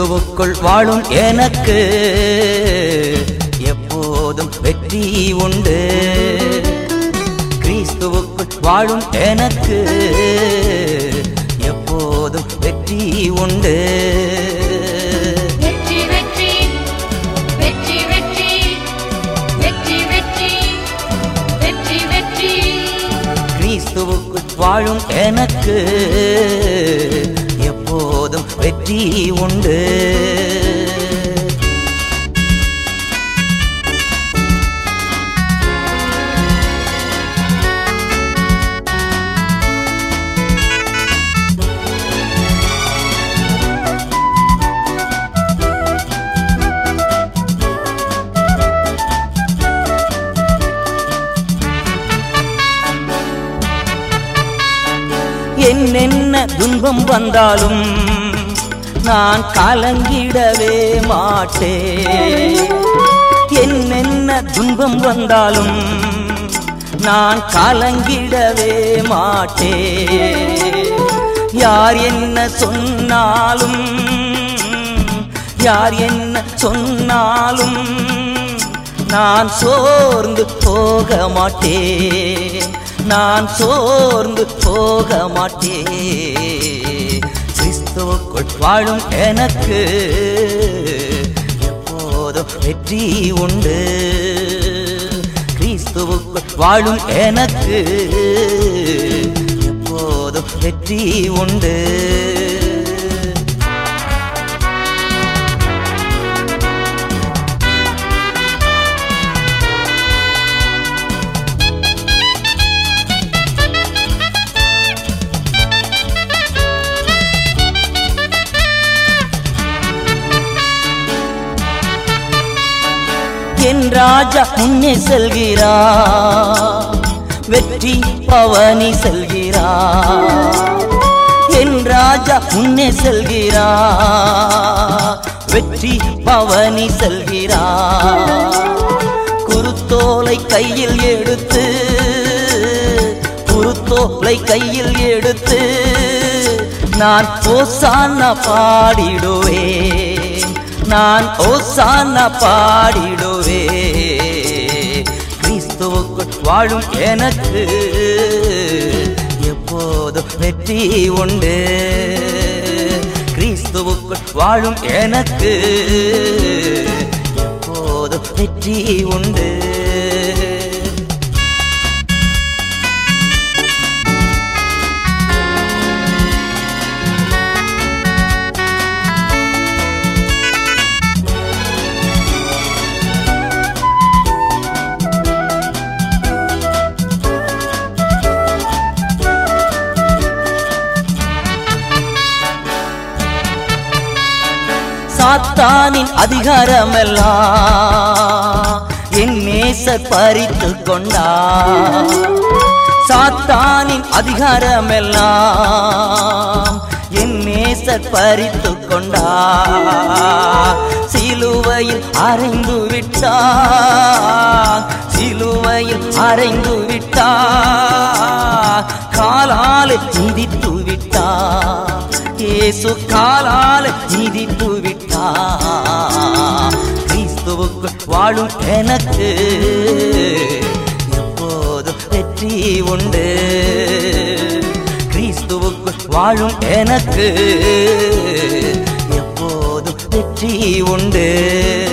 கிறிஸ்துவுக்குள் வாழும் எனக்கு எப்போதும் வெற்றி உண்டு கிறிஸ்துவுக்குள் வாழும் எனக்கு எப்போதும் வெற்றி உண்டு வெற்றி வெற்றி வெற்றி வெற்றி வெற்றி வெற்றி வெற்றி வெற்றி கிறிஸ்துவுக்குள் வாழும் எனக்கு எப்போதும் வெற்றி உண்டு என்னென்ன துன்பம் வந்தாலும் நான் கலங்கிடவே மாட்டேன் என்னென்ன துன்பம் வந்தாலும் நான் கலங்கிடவே மாட்டேன் யார் என்ன சொன்னாலும் யார் என்ன சொன்னாலும் நான் சோர்ந்து போக மாட்டேன் நான் சோர்ந்து போக மாட்டேன் கிறிஸ்துவுக்குள் வாழும் எனக்கு எப்போதும் வெற்றி உண்டு கிறிஸ்துவுக்குள் வாழும் எனக்கு எப்போதும் வெற்றி உண்டு என் ராஜா முன்னே செல்கிறா வெற்றி பவனி செல்கிறா என் ராஜா முன்னே செல்கிறா வெற்றி பவனி செல்கிறா குருத்தோலை கையில் எடுத்து குருத்தோலை கையில் எடுத்து நான் ஓசான பாடிடுவேன் நான் ஓசான பாடிடுவே கிறிஸ்துவுக்குள் வாழும் எனக்கு எப்போதும் வெற்றி உண்டு கிறிஸ்துவுக்குள் வாழும் எனக்கு எப்போதும் வெற்றி உண்டு சாத்தானின் அதிகாரமெல்லாம் என் நேசர் பறித்து கொண்டா சாத்தானின் அதிகாரமெல்லாம் என் நேசர் பறித்து கொண்டா சிலுவையில் அறைந்து விட்டா சிலுவையில் அறைந்து விட்டா காலால் மிதித்து விட்டா இயேசு காலால் மிதித்து விட்டா கிறிஸ்துவுக்குள் வாழும் எனக்கு எப்போதும் வெற்றி உண்டு கிறிஸ்துவுக்குள் வாழும் எனக்கு எப்போதும் வெற்றி உண்டு